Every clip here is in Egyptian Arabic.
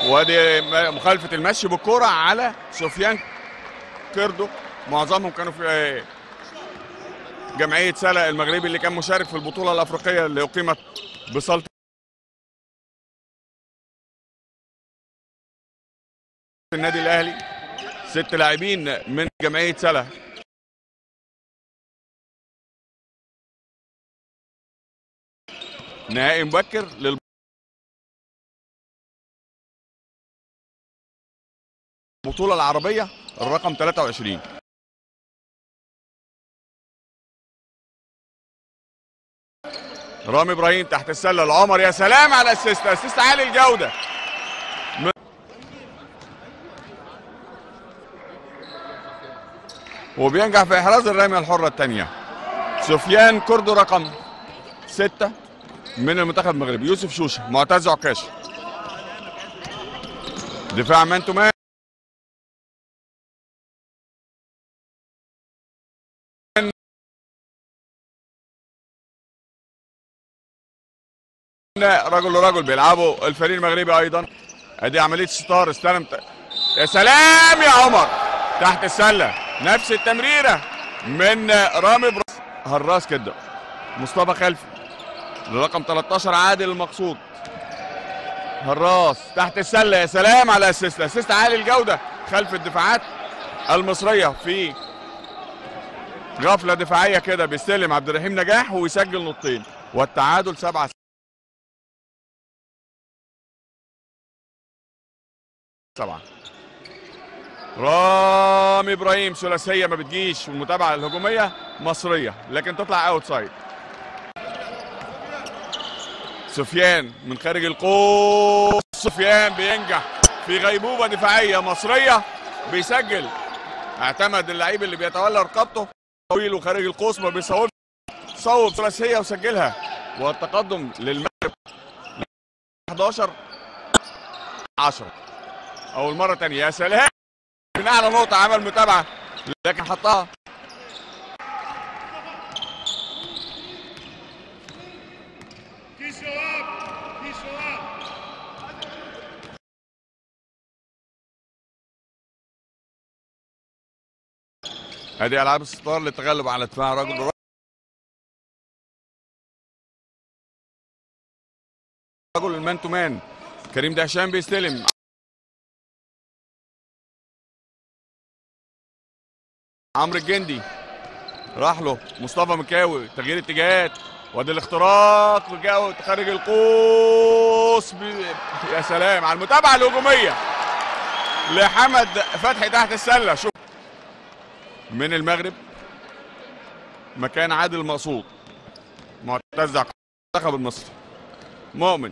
وادي مخالفه المشي بالكره على سفيان كردو معظمهم كانوا في جمعيه سلا المغربي اللي كان مشارك في البطوله الافريقيه اللي اقيمت بصاله النادي الاهلي ست لاعبين من جمعيه سلا نهائي مبكر للبطوله العربيه الرقم 23 رامي ابراهيم تحت السله لعمر يا سلام على الاسيست اسيست عالي الجوده وبينجح في احراز الرميه الحره الثانيه سفيان كردو رقم ستة من المنتخب المغربي يوسف شوشه معتز عكاش دفاع مان تو مان رجل لرجل بيلعبوا الفريق المغربي ايضا ادي عمليه ستار استلم ت... يا سلام يا عمر تحت السله نفس التمريره من رامي براس هراس كده مصطفى خلفي الرقم 13 عادل المقصود هراس تحت السله يا سلام على اسيست اسيست عالي الجوده خلف الدفاعات المصريه في غفله دفاعيه كده بيستلم عبد الرحيم نجاح ويسجل نقطتين والتعادل 7 سبعة رامي ابراهيم ثلاثيه ما بتجيش والمتابعه الهجوميه مصريه لكن تطلع اوت سايد سفيان من خارج القوس سفيان بينجح في غيبوبه دفاعيه مصريه بيسجل اعتمد اللعيب اللي بيتولى رقبته طويل وخارج القوس ما بيصوبش صوب ثلاثيه وسجلها والتقدم للمغرب 11 10 اول مره تانية يا سلام من اعلى نقطه عمل متابعه لكن حطها ادي العاب الستار للتغلب على دفاع رجل رجل المان تو مان كريم دهشان بيستلم عمرو الجندي راح له مصطفى مكاوي تغيير اتجاهات وادي الاختراق وجاو خارج القوس بي... يا سلام على المتابعه الهجوميه لحمد فتحي تحت السله شوف من المغرب مكان عادل مقصود معتز المنتخب المصري مؤمن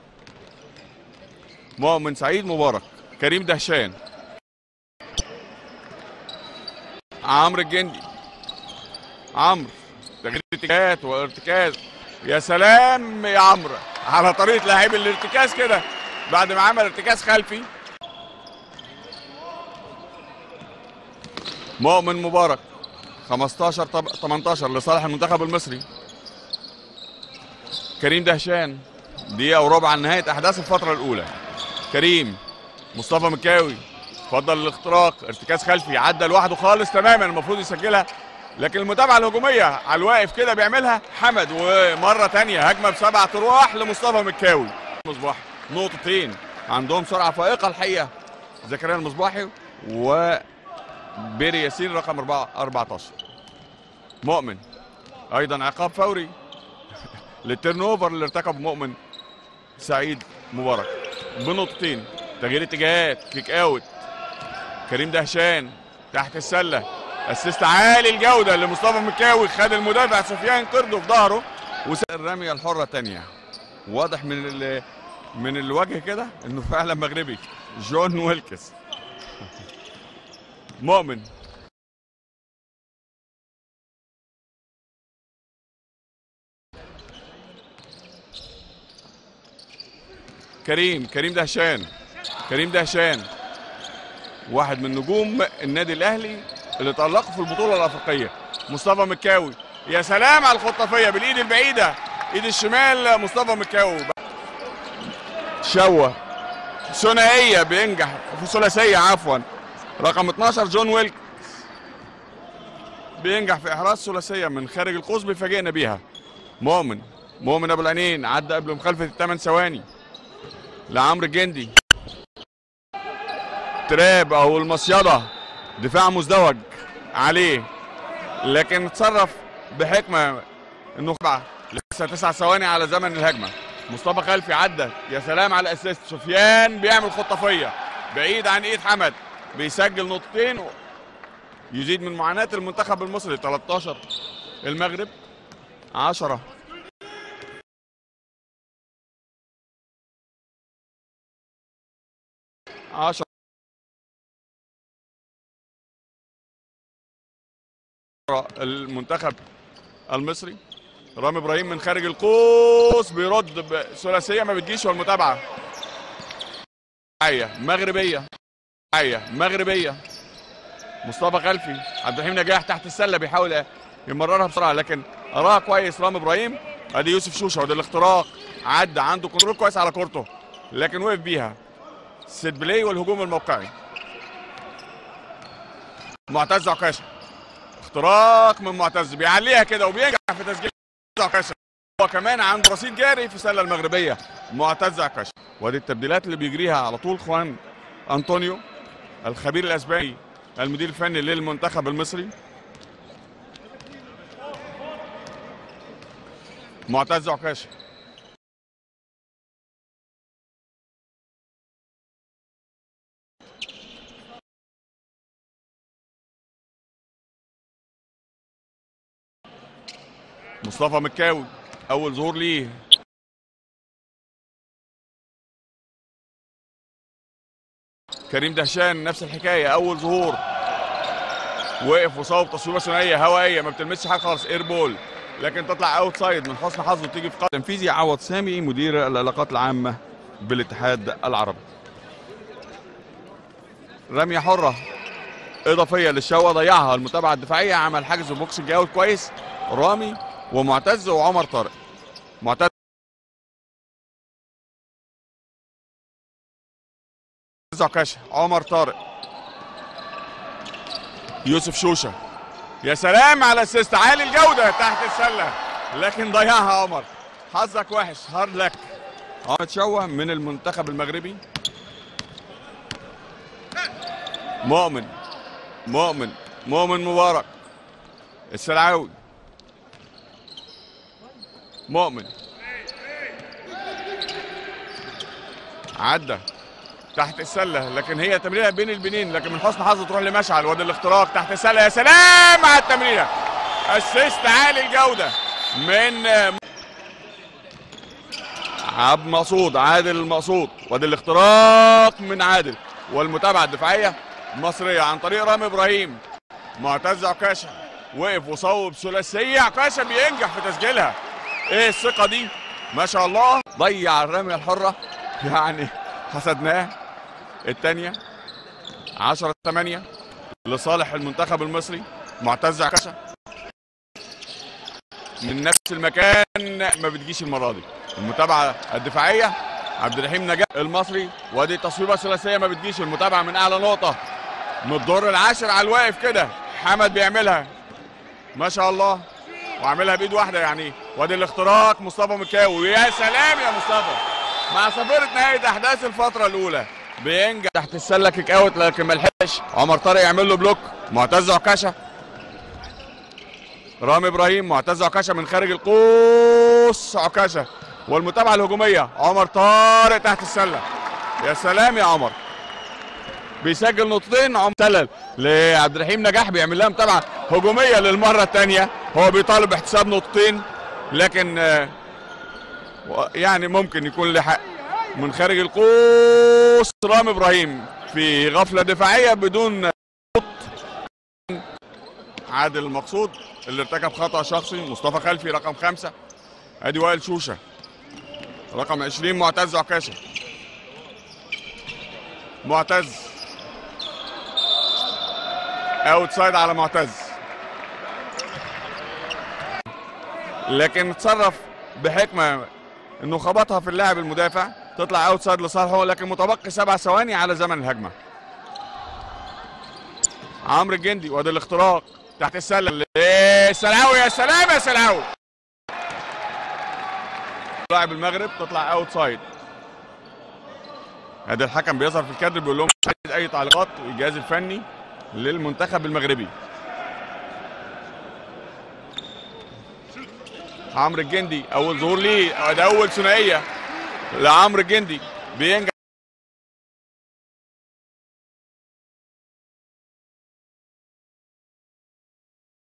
مؤمن سعيد مبارك كريم دهشان عمرو الجندي عمرو تغيير اتجاهات وارتكاز يا سلام يا عمرو على طريقه لاعب الارتكاز كده بعد ما عمل ارتكاز خلفي مؤمن مبارك 15 طب 18 لصالح المنتخب المصري كريم دهشان دقيقة وربع عن نهاية أحداث الفترة الأولى كريم مصطفى مكاوي فضل الاختراق ارتكاز خلفي عدى لوحده خالص تماما المفروض يسجلها لكن المتابعة الهجومية على الواقف كده بيعملها حمد ومرة تانية هجمة بسبع أرواح لمصطفى مكاوي مصباح نقطتين عندهم سرعة فائقة الحقيقة زكريا المصباحي و بيري ياسين رقم 14 مؤمن ايضا عقاب فوري للتيرن اوفر اللي ارتكبه مؤمن سعيد مبارك بنقطتين تغيير اتجاهات كيك اوت كريم دهشان تحت السله اسيست عالي الجوده لمصطفى مكاوي خد المدافع سفيان قردو في ظهره وسال الرميه الحره تانية واضح من ال من الوجه كده انه فعلا مغربي جون ويلكس مؤمن كريم كريم دهشان كريم دهشان واحد من نجوم النادي الاهلي اللي تألقوا في البطوله الافريقيه مصطفى مكاوي يا سلام على الخطافيه بالايد البعيده ايد الشمال مصطفى مكاوي شوه ثنائيه بينجح في ثلاثيه عفوا رقم 12 جون ويلك بينجح في احراز ثلاثيه من خارج القوس بيفاجئنا بيها مؤمن مؤمن ابو العينين عدى قبل مخالفه الثمان ثواني لعمرو الجندي تراب او المصيده دفاع مزدوج عليه لكن اتصرف بحكمه انه خبع لسه تسع ثواني على زمن الهجمه مصطفى خلفي عدى يا سلام على الاسيست سفيان بيعمل خطافيه بعيد عن ايد حمد بيسجل نقطتين يزيد من معاناه المنتخب المصري 13 المغرب 10 10 المنتخب المصري رامي ابراهيم من خارج القوس بيرد بثلاثيه ما بتجيش والمتابعه عيه مغربيه عيه مغربيه مصطفى خلفي عبد الرحيم نجاح تحت السله بيحاول يمررها بسرعه لكن قراها كويس رامي ابراهيم ادي يوسف شوشه وده الاختراق عدى عنده كنترول كويس على كورته لكن وقف بيها سيت بلاي والهجوم الموقعي معتز عكاشه اختراق من معتز بيعليها كده وبينجح في تسجيل عكاشه هو كمان عنده رصيد جاري في السله المغربيه معتز عكاشه وادي التبديلات اللي بيجريها على طول خوان انطونيو الخبير الاسباني المدير الفني للمنتخب المصري معتز عكاشه مصطفى مكاوي اول ظهور ليه كريم دهشان نفس الحكايه اول ظهور وقف وصوب تصويبه ثنائيه هوائيه ما بتلمسش حاجه خالص اير بول لكن تطلع اوت سايد من حسن حظه تيجي في قدم تنفيذي عوض سامي مدير العلاقات العامه بالاتحاد العربي رميه حره اضافيه للشوا ضيعها المتابعه الدفاعيه عمل حاجز بوكس جاوب كويس رامي ومعتز وعمر طارق معتز عكاشة عمر طارق يوسف شوشة يا سلام على اسيست عالي الجودة تحت السلة لكن ضيعها عمر حظك وحش هارد لك عمر تشوه من المنتخب المغربي مؤمن مؤمن مؤمن مبارك السلعاوي مؤمن عدى تحت السله لكن هي تمريره بين البنين لكن من حسن حظه تروح لمشعل وادي الاختراق تحت السله يا سلام على التمريره اسيست عالي الجوده من عبد مقصود عادل المقصود وادي الاختراق من عادل والمتابعه الدفاعيه مصريه عن طريق رامي ابراهيم معتز عكاشه وقف وصوب ثلاثيه عكاشه بينجح في تسجيلها ايه الثقه دي ما شاء الله ضيع الرميه الحره يعني حسدناه الثانيه 10 8 لصالح المنتخب المصري معتز عكاشه من نفس المكان ما بتجيش المره دي المتابعه الدفاعيه عبد الرحيم نجاح المصري وادي تصويبه ثلاثيه ما بتجيش المتابعه من اعلى نقطه من الدور العاشر على الواقف كده حمد بيعملها ما شاء الله وعاملها بايد واحده يعني وادي الاختراق مصطفى مكاوي يا سلام يا مصطفى مع صفيره نهايه احداث الفتره الاولى بينجح تحت السله كيك اوت لكن ما لحقش عمر طارق يعمل له بلوك معتز عكاشه رامي ابراهيم معتز عكاشه من خارج القوس عكاشه والمتابعه الهجوميه عمر طارق تحت السله يا سلام يا عمر بيسجل نقطتين عمر سلل لعبد الرحيم نجاح بيعمل لها متابعه هجوميه للمره الثانيه هو بيطالب باحتساب نقطتين لكن يعني ممكن يكون له حق من خارج القوس رامي ابراهيم في غفله دفاعيه بدون عادل المقصود اللي ارتكب خطا شخصي مصطفى خلفي رقم خمسة ادي وائل شوشه رقم 20 معتز عكاشه معتز اوت سايد على معتز لكن اتصرف بحكمه انه خبطها في اللاعب المدافع تطلع اوت سايد لصالحه لكن متبقي سبع ثواني على زمن الهجمه عمرو الجندي وادي الاختراق تحت السله إيه، سلاوي يا سلام يا سلاوي لاعب المغرب تطلع اوت سايد ادي الحكم بيظهر في الكادر بيقول لهم مش عايز اي تعليقات والجهاز الفني للمنتخب المغربي عمرو الجندي اول ظهور ليه ده اول ثنائيه لعمرو الجندي بينجح